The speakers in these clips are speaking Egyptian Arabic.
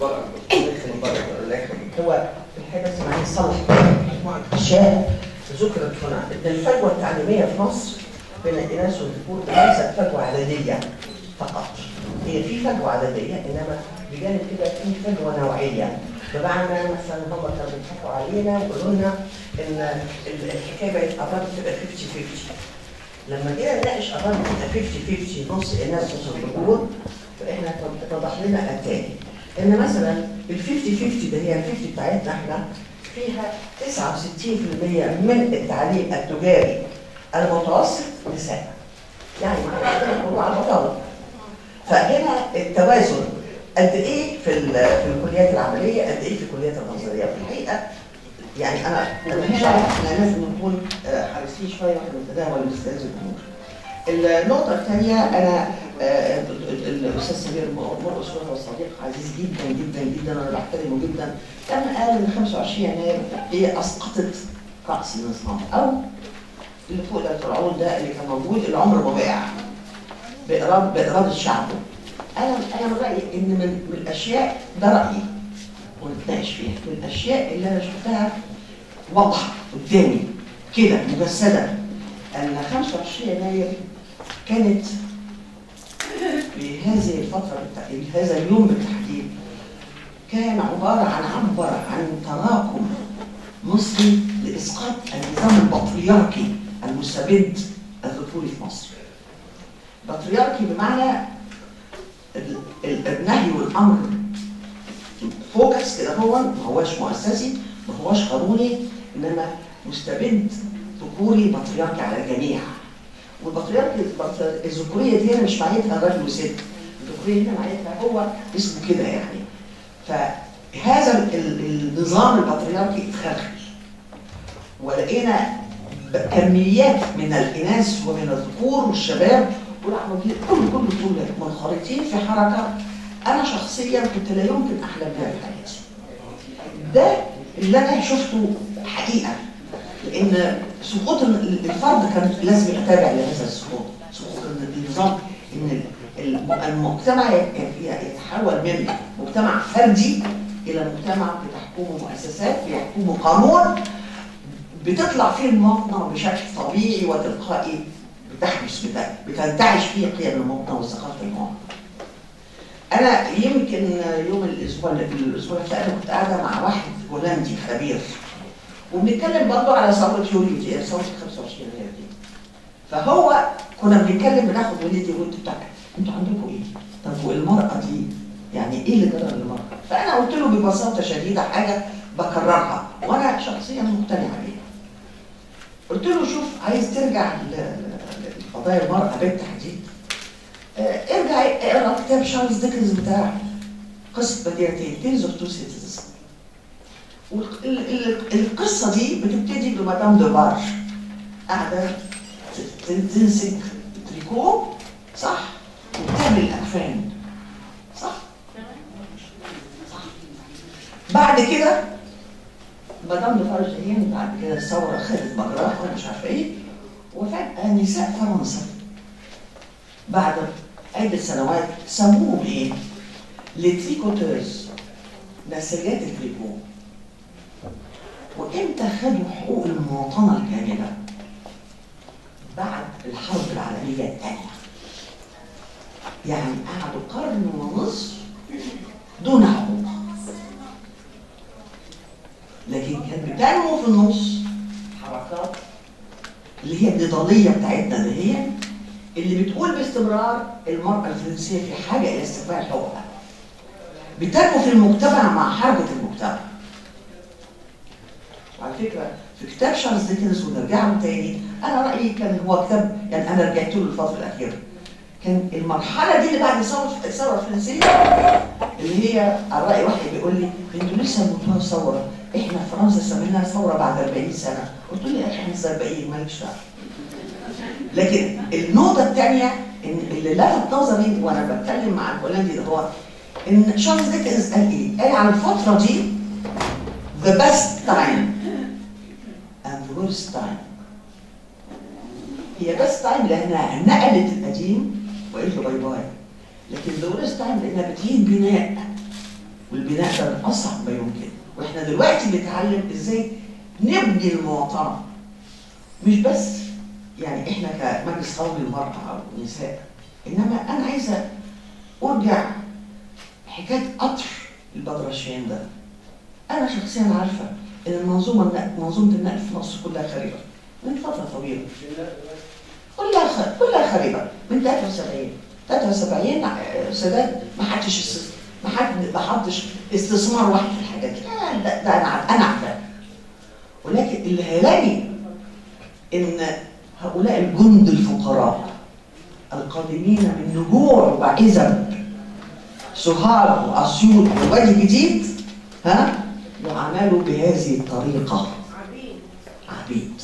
بره الله يخليك هو الحاجه بس معايا صلح مجموعه اشياء ذكرت هنا ان الفجوه التعليميه في مصر بين الاناث والذكور ليست فجوه عدديه فقط هي في فجوه عدديه انما بجانب كده في فجوه نوعيه بمعنى مثلا هم كانوا بيضحكوا علينا ويقولوا لنا ان ال- الحكايه بقت قربت تبقى 50 50 لما جينا نناقش قربت تبقى 50 50 نص اناث نص ذكور فاحنا اتضح لنا التالي ان مثلا ال 50 50 ده هي ال 50 بتاعتنا احنا فيها 69% من التعليم التجاري المتوسط نساء يعني معنى كده الموضوع على البطاله فهنا التوازن قد ايه في ال- في الكليات العمليه قد ايه في الكليات النظريه في الحقيقه يعني انا انا مش عارف احنا لازم نكون آه، حريصين شويه واحنا بنتداول مثل هذه الامور. النقطة الثانية أنا آه، ال- ال- الأستاذ سمير مرقص وهو صديق عزيز جدا جدا جدا أنا بحترمه جدا كان قال إن 25 يناير هي أسقطت رأس النظام أو اللي فوق ده الفرعون ده اللي كان موجود اللي عمره ما وقع بإرادة بإرادة شعبه أنا أنا من رأيي إن من من الأشياء ده رأيي ونتناقش فيها من الأشياء اللي أنا شفتها واضحة قدامي كده مجسدة أن 25 يناير كانت في هذه الفترة بالت- هذا اليوم بالتحديد كان عبارة عن عبر عن تراكم مصري لإسقاط النظام البطريركي المستبد الذكوري في مصر. بطريركي بمعنى ال- ال- النهي والأمر فوكس كده هو ما هوش مؤسسي ما هوش قانوني إنما مستبد ذكوري بطريركي على الجميع. والبطريركي البطر- الذكوريه دي هنا مش معناتها راجل وست الذكوريه هنا معناتها هو اسمه كده يعني فهذا ال- ال- النظام البطريركي اتخلخل ولقينا ب- كميات من الاناث ومن الذكور والشباب والعموديين كل كل دول منخرطين في حركه انا شخصيا كنت لا يمكن احلم بها في حياتي ده اللي انا شفته حقيقه لان سقوط ال- الفرد كان لازم يتابع لهذا السقوط سقوط النظام ان ال- المجتمع ي- يتحول من مجتمع فردي الى مجتمع بتحكمه مؤسسات بيحكمه قانون بتطلع فيه المواطنه بشكل طبيعي وتلقائي بتحدث بت- بتنتعش فيه قيم المواطنه وثقافه المواطنه. انا يمكن يوم الاسبوع الاسبوع اللي فات أنا كنت قاعده مع واحد هولندي خبير وبنتكلم برضه على ثوره يوليو دي ثوره 25 يناير دي فهو كنا بنتكلم بناخد وليدي وانتوا بتاع انتوا عندكم ايه؟ طب والمراه دي يعني ايه اللي جرى للمراه؟ فانا قلت له ببساطه شديده حاجه بكررها وانا شخصيا مقتنعه بيها. قلت له شوف عايز ترجع ل- ل- لقضايا المراه بالتحديد آه، ارجع اقرا كتاب شارلز ديكنز بتاع قصه بديهتين تيلز اوف تو سيتيزنز والقصه دي بتبتدي بمدام دوبار قاعده ت- ت- تمسك تريكو صح وبتعمل اكفان صح صح بعد كده مدام دوبار جايين بعد كده الثوره خدت مجراها ومش عارفه ايه وفجاه نساء فرنسا بعد عدة سنوات سموهم ايه؟ لتريكوترز نسريات التريكو وامتى خدوا حقوق المواطنة الكاملة؟ بعد الحرب العالمية الثانية يعني قعدوا قرن ونصف دون حقوق لكن كان بتنمو في النص حركات اللي هي النضالية بتاعتنا اللي هي اللي بتقول باستمرار المرأة الفرنسية في حاجة إلى استقبال حقوقها. بتنمو في المجتمع مع حركة المجتمع. وعلى فكرة في كتاب شارلز ديكنز ونرجع له تاني أنا رأيي كان هو كتاب يعني أنا رجعت له الفترة الأخيرة. كان المرحلة دي اللي بعد ثورة الثورة الفرنسية اللي هي على رأي واحد بيقول لي انتوا لسه موتوها ثورة احنا في فرنسا سميناها ثورة بعد 40 سنة قلت له يا اخي احنا 40 مالكش دعوة لكن النقطة الثانية إن اللي لفت نظري وأنا بتكلم مع الهولندي ده هو إن شارلز ديكنز قال إيه؟ قال على الفترة دي the best time and the worst time هي best time لأنها نقلت القديم وقالت له باي باي لكن the worst time لأنها بتهين بناء والبناء البناء ده من اصعب ما يمكن واحنا دلوقتي بنتعلم ازاي نبني المواطنه مش بس يعني احنا كمجلس قومي للمراه او النساء انما انا عايزه ارجع حكايه قطر البدرشين ده انا شخصيا عارفه ان المنظومه النقل منظومه النقل في مصر كلها خريبه من فتره طويله كلها خ... كلها خريبه من 73 73 آه، سادات ما حدش است... ما حد ما حدش استثمار واحد في الحاجات دي آه لا ده انا عارف- انا عارفاه ولكن اللي هيلاقي ان هؤلاء الجند الفقراء القادمين من نجوع وعزب سوهاج واسيوط ووادي جديد ها يعاملوا بهذه الطريقه عبيد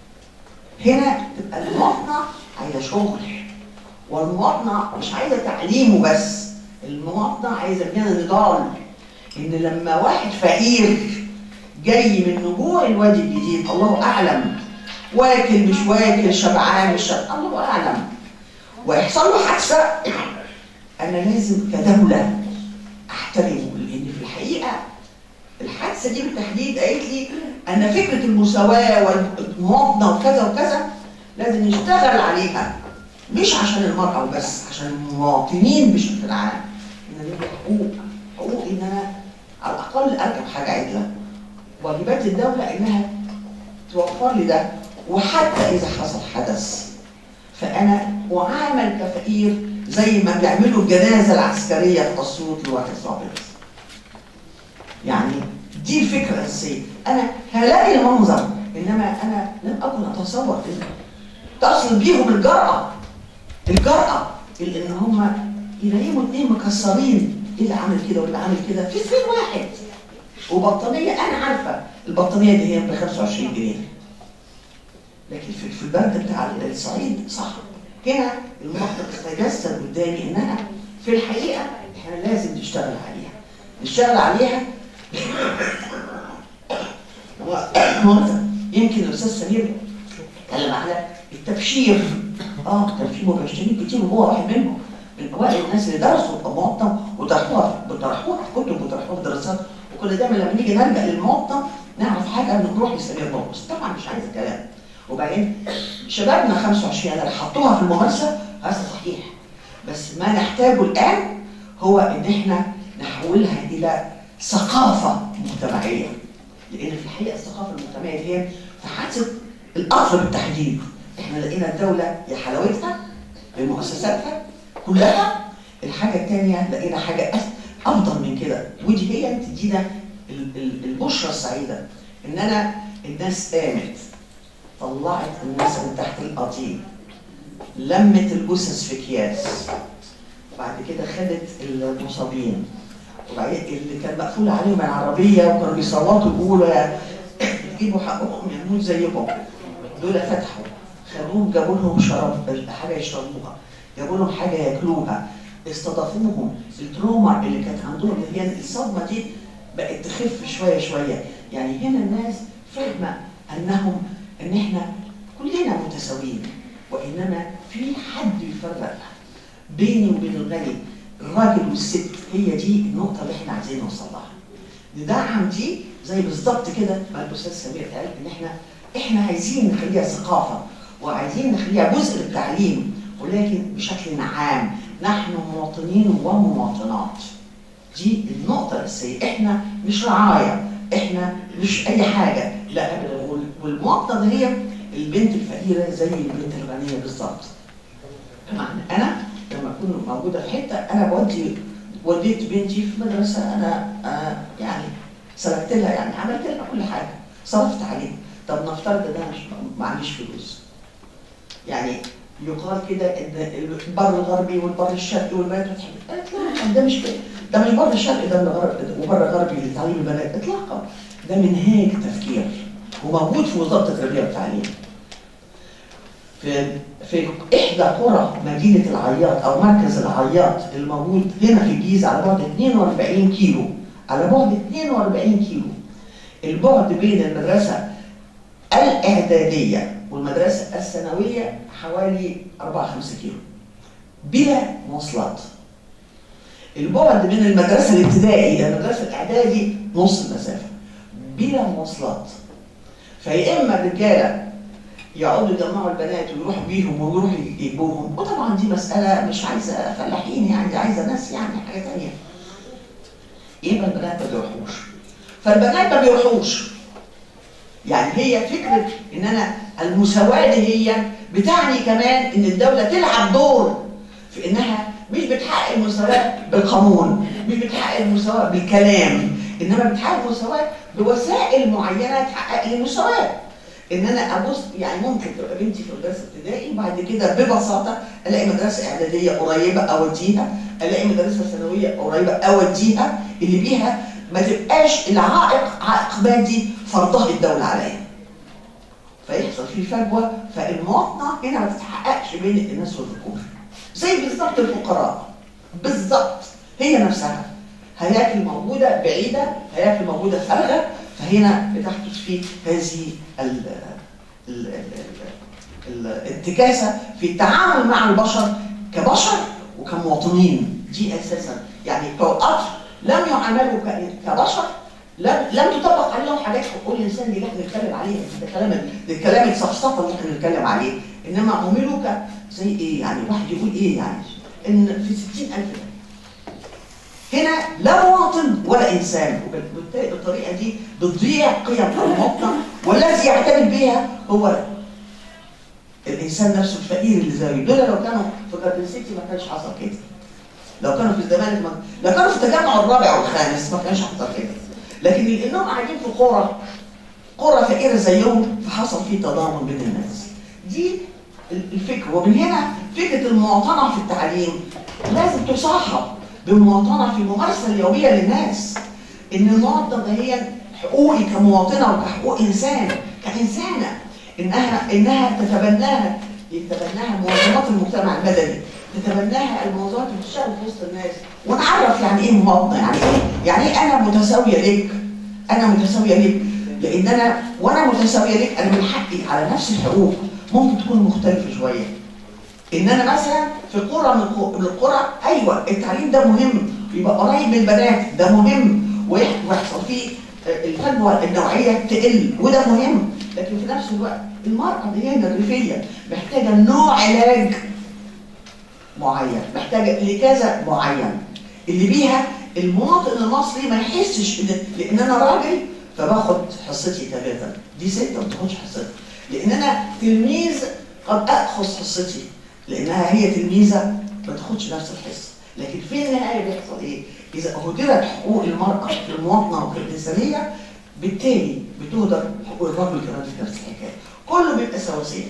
هنا تبقى المواطنه عايزه شغل والمواطنه مش عايزه تعليمه بس المواطنه عايزه مننا نضال ان لما واحد فقير جاي من نجوع الوادي الجديد الله اعلم واكل مش واكل شبعان مش شبعان الله اعلم ويحصل له حادثه انا لازم كدوله احترمه لان في الحقيقه الحادثه دي بالتحديد قالت لي ان فكره المساواه والمواطنه وكذا وكذا لازم نشتغل عليها مش عشان المراه وبس عشان المواطنين بشكل عام ان ليهم حقوق حقوق ان انا على الاقل اركب حاجه عدله واجبات الدوله انها توفر لي ده وحتى اذا حصل حدث فانا اعامل كفقير زي ما بيعملوا الجنازه العسكريه في اسيوط لواحد ضابط يعني دي الفكره الاساسيه انا هلاقي المنظر انما انا لم اكن اتصور ان تصل بيهم الجرأه الجرأه اللي ان هم يلاقيهم اتنين مكسرين ايه اللي عامل كده واللي عامل كده في سن واحد وبطانيه انا عارفه البطانيه دي هي ب 25 جنيه لكن في في البرد بتاع الصعيد صح هنا المنطق تجسد قدامي انها في الحقيقه احنا لازم نشتغل عليها نشتغل عليها مرة يمكن الاستاذ سمير اتكلم على التبشير اه كان في مبشرين كتير وهو واحد منهم من اوائل الناس اللي درسوا المواطنه وطرحوها وطرحوها في كتب وطرحوها في دراسات وكنا دايما لما نيجي نلجا للمواطنه نعرف حاجه نروح لسمير بابوس طبعا مش عايز كلام وبعدين شبابنا 25 اللي حطوها في الممارسه هذا صحيح بس ما نحتاجه الان هو ان احنا نحولها الى ثقافه مجتمعيه لان في الحقيقه الثقافه المجتمعيه دي هي في حادثه القطر بالتحديد احنا لقينا الدوله يا حلاوتها بمؤسساتها كلها الحاجه الثانيه لقينا حاجه أس- افضل من كده ودي هي اللي تدينا ال- ال- البشرى السعيده ان انا الناس قامت طلعت الناس من تحت القطيع لمت الجثث في اكياس وبعد كده خدت المصابين وبعدين اللي كان مقفول عليهم العربيه وكانوا بيصوتوا يقولوا يا تجيبوا حقكم يموت زيكم دول فتحوا خدوهم جابوا لهم شراب حاجه يشربوها جابوا لهم حاجه ياكلوها استضافوهم التروما اللي كانت عندهم اللي هي الصدمه دي بقت تخف شويه شويه يعني هنا الناس فاهمه انهم ان احنا كلنا متساويين وانما في حد يفرق بيني وبين الغني الراجل والست هي دي النقطه اللي احنا عايزين نوصل لها ندعم دي زي بالظبط كده ما الاستاذ سمير قال ان احنا احنا عايزين نخليها ثقافه وعايزين نخليها جزء من التعليم ولكن بشكل عام نحن مواطنين ومواطنات دي النقطة الأساسية احنا مش رعاية احنا مش أي حاجة لا أبدا وال- والمواطنة دي هي البنت الفقيرة زي البنت الغنية بالظبط بمعنى أنا لما أكون موجودة في حتة أنا بودي وديت بنتي في مدرسة أنا آه يعني سلكت لها يعني عملت لها كل حاجة صرفت عليها طب نفترض ان انا مش معليش فلوس يعني يقال كده ان البر الغربي والبر الشرقي والبنات بتحب قالت لا ده مش كده ده مش بر الشرقي ده الغرب وبر غربي لتعليم البنات اطلاقا ده منهاج تفكير وموجود في وزاره التربيه والتعليم في في احدى قرى مدينه العياط او مركز العياط الموجود هنا في الجيزه على بعد 42 كيلو على بعد 42 كيلو البعد بين المدرسه الاعداديه والمدرسه الثانويه حوالي 4 5 كيلو بلا مواصلات البعد من المدرسه الابتدائي الى المدرسه الاعدادي نص المسافه بلا مواصلات فيا اما الرجاله يقعدوا يجمعوا البنات ويروحوا بيهم ويروحوا يجيبوهم وطبعا دي مساله مش عايزه فلاحين يعني دي عايزه ناس يعني حاجه ثانيه يبقى البنات ما بيروحوش فالبنات ما بيروحوش يعني هي فكره ان انا المساواه دي هي بتعني كمان ان الدوله تلعب دور في انها مش بتحقق المساواه بالقانون مش بتحقق المساواه بالكلام انما بتحقق المساواه بوسائل معينه تحقق لي المساواه ان انا ابص يعني ممكن تبقى بنتي في مدرسه ابتدائي وبعد كده ببساطه الاقي مدرسه اعداديه قريبه اوديها الاقي مدرسه ثانويه قريبه اوديها اللي بيها ما تبقاش العائق عائق مادي فرضها الدوله عليا فيحصل فيه فجوه فالمواطنه هنا ما تتحققش بين الناس والذكور زي بالظبط الفقراء بالظبط هي نفسها هياكل موجوده بعيده هياكل موجوده فارغه فهنا بتحدث في هذه ال ال ال الانتكاسه في التعامل مع البشر كبشر وكمواطنين دي اساسا يعني كوقت لم يعاملوا كبشر لم لم تطبق عليهم حاجات حقوق الانسان دي اللي احنا بنتكلم عليها ده كلام ده الكلام الصفصفه اللي احنا بنتكلم عليه انما عملوا ك زي ايه يعني واحد يقول ايه يعني ان في 60000 هنا لا مواطن ولا انسان وبالتالي بالطريقه دي بتضيع قيم المواطنه والذي يعتمد بها هو الانسان نفسه الفقير اللي زيه دول لو كانوا في جاردن سيتي ما كانش حصل كده لو كانوا في الزمالك ما لو كانوا في التجمع الرابع والخامس ما كانش حصل كده لكن لانهم قاعدين في قرى قرى فقيره زيهم فحصل في تضامن بين الناس دي الفكر ومن هنا فكره المواطنه في التعليم لازم تصاحب بالمواطنه في الممارسه اليوميه للناس ان المواطنه هي حقوقي كمواطنه وكحقوق انسان كانسانه انها انها تتبناها يتبناها منظمات المجتمع المدني تتبناها المنظمات اللي بتشتغل في وسط الناس ونعرف يعني ايه مواطنه يعني ايه يعني ايه انا متساويه ليك انا متساويه ليك لان انا وانا متساويه ليك انا من حقي على نفس الحقوق ممكن تكون مختلفه شويه ان انا مثلا في قرى من القرى ايوه التعليم ده مهم يبقى قريب من البنات ده مهم ويحصل فيه الفجوه النوعيه تقل وده مهم لكن في نفس الوقت المرأة اللي هي الريفية محتاجة نوع علاج معين محتاجة لكذا معين اللي بيها المواطن المصري ما يحسش ان لان انا راجل فباخد حصتي ثلاثة دي ست ما بتاخدش حصتها لان انا تلميذ قد اخذ حصتي لانها هي تلميذة ما تاخدش نفس الحصة لكن في النهاية بيحصل ايه؟ اذا هدرت حقوق المرأة في المواطنة وفي الانسانية بالتالي بتهدر حقوق الرجل كمان في نفس الحكايه كله بيبقى سواسيه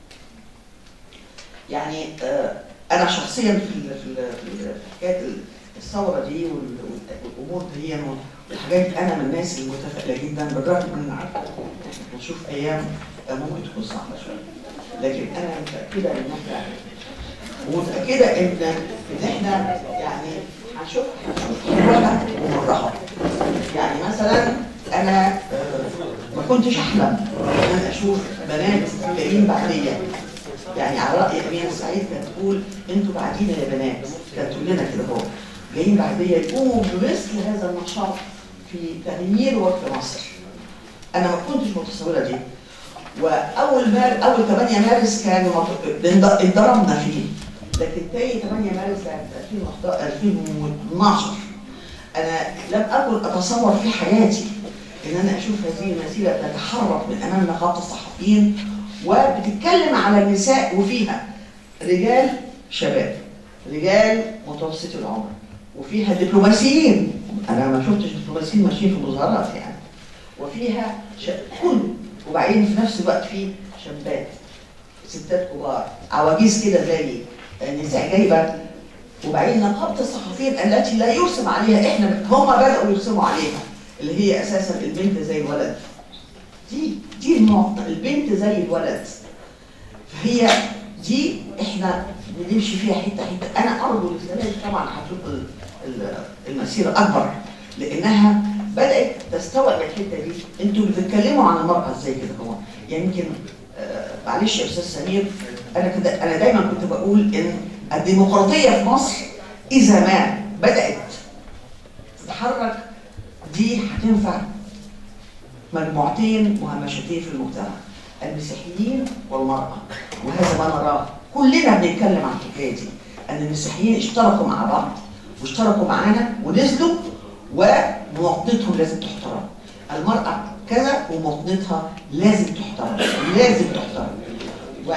يعني آه انا شخصيا في في في حكايه الثوره دي والامور دي والحاجات دي انا من الناس المتفائله جدا بالرغم ان انا عارفه بنشوف ايام ممكن تكون صعبه شويه لكن انا متاكده ان احنا ومتاكده ان ان احنا يعني هنشوف هنشوف حلوها ومرها يعني مثلا انا ما كنتش احلم ان انا اشوف بنات جايين بعديا يعني على راي امينه سعيد كانت تقول انتوا بعدينا يا بنات كانت تقول لنا كده هو جايين بعديا يقوموا بمثل هذا النشاط في تغيير وقت مصر انا ما كنتش متصوره دي واول مار اول 8 مارس كان انضربنا فيه لكن تاني 8 مارس سنه 2012 انا لم اكن اتصور في حياتي ان انا اشوف هذه المسيره بتتحرك من امام نقابه الصحفيين وبتتكلم على النساء وفيها رجال شباب رجال متوسطي العمر وفيها دبلوماسيين انا ما شفتش دبلوماسيين ماشيين في مظاهرات يعني وفيها ش... كل وبعدين في نفس الوقت في شابات ستات كبار عواجيز كده زي نساء جايبه وبعدين نقابه الصحفيين التي لا يرسم عليها احنا هم بداوا يرسموا عليها اللي هي اساسا البنت زي الولد دي دي النقطه البنت زي الولد فهي دي احنا بنمشي فيها حته حته انا ارجو السنه طبعا هتشوف المسيره اكبر لانها بدات تستوعب الحته دي انتوا بتتكلموا عن المراه ازاي كده هو يعني يمكن آه معلش يا استاذ سمير انا كده انا دايما كنت بقول ان الديمقراطيه في مصر اذا ما بدات تتحرك دي هتنفع مجموعتين مهمشتين في المجتمع المسيحيين والمرأة وهذا ما نراه كلنا بنتكلم عن الحكاية دي أن المسيحيين اشتركوا مع بعض واشتركوا معانا ونزلوا ومواطنتهم لازم تحترم المرأة كذا ومواطنتها لازم تحترم لازم تحترم و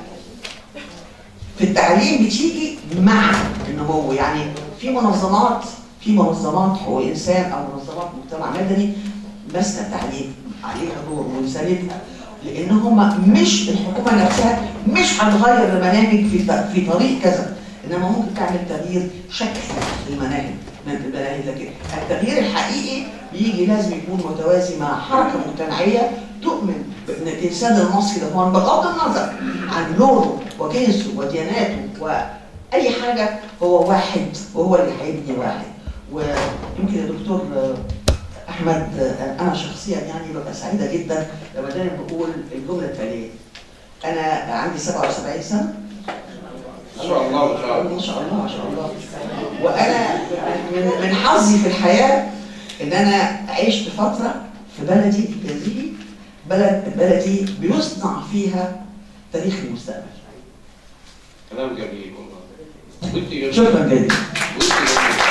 في التعليم بتيجي مع النمو يعني في منظمات في منظمات حقوق انسان او منظمات مجتمع مدني ماسكه التعليم عليها دور ورسالتها لان هم مش الحكومه نفسها مش هتغير المناهج في ط- في طريق كذا انما ممكن تعمل تغيير شكل المناهج من المناهج لكن التغيير الحقيقي بيجي لازم يكون متوازي مع حركه مجتمعيه تؤمن بان الانسان المصري ده هو بغض النظر عن لونه وجنسه ودياناته واي حاجه هو واحد وهو اللي هيبني واحد ويمكن يا دكتور آه، احمد آه، انا شخصيا يعني ببقى سعيده جدا لما دايما بقول الجمله التاليه انا عندي 77 سنه ما شاء الله ما شاء الله ما شاء الله ما شاء الله وانا من من حظي في الحياه ان انا عشت فتره في بلدي هذه بلد بلدي بيصنع فيها تاريخ المستقبل كلام جميل والله وانت جميل شكرا جدا وانت جميل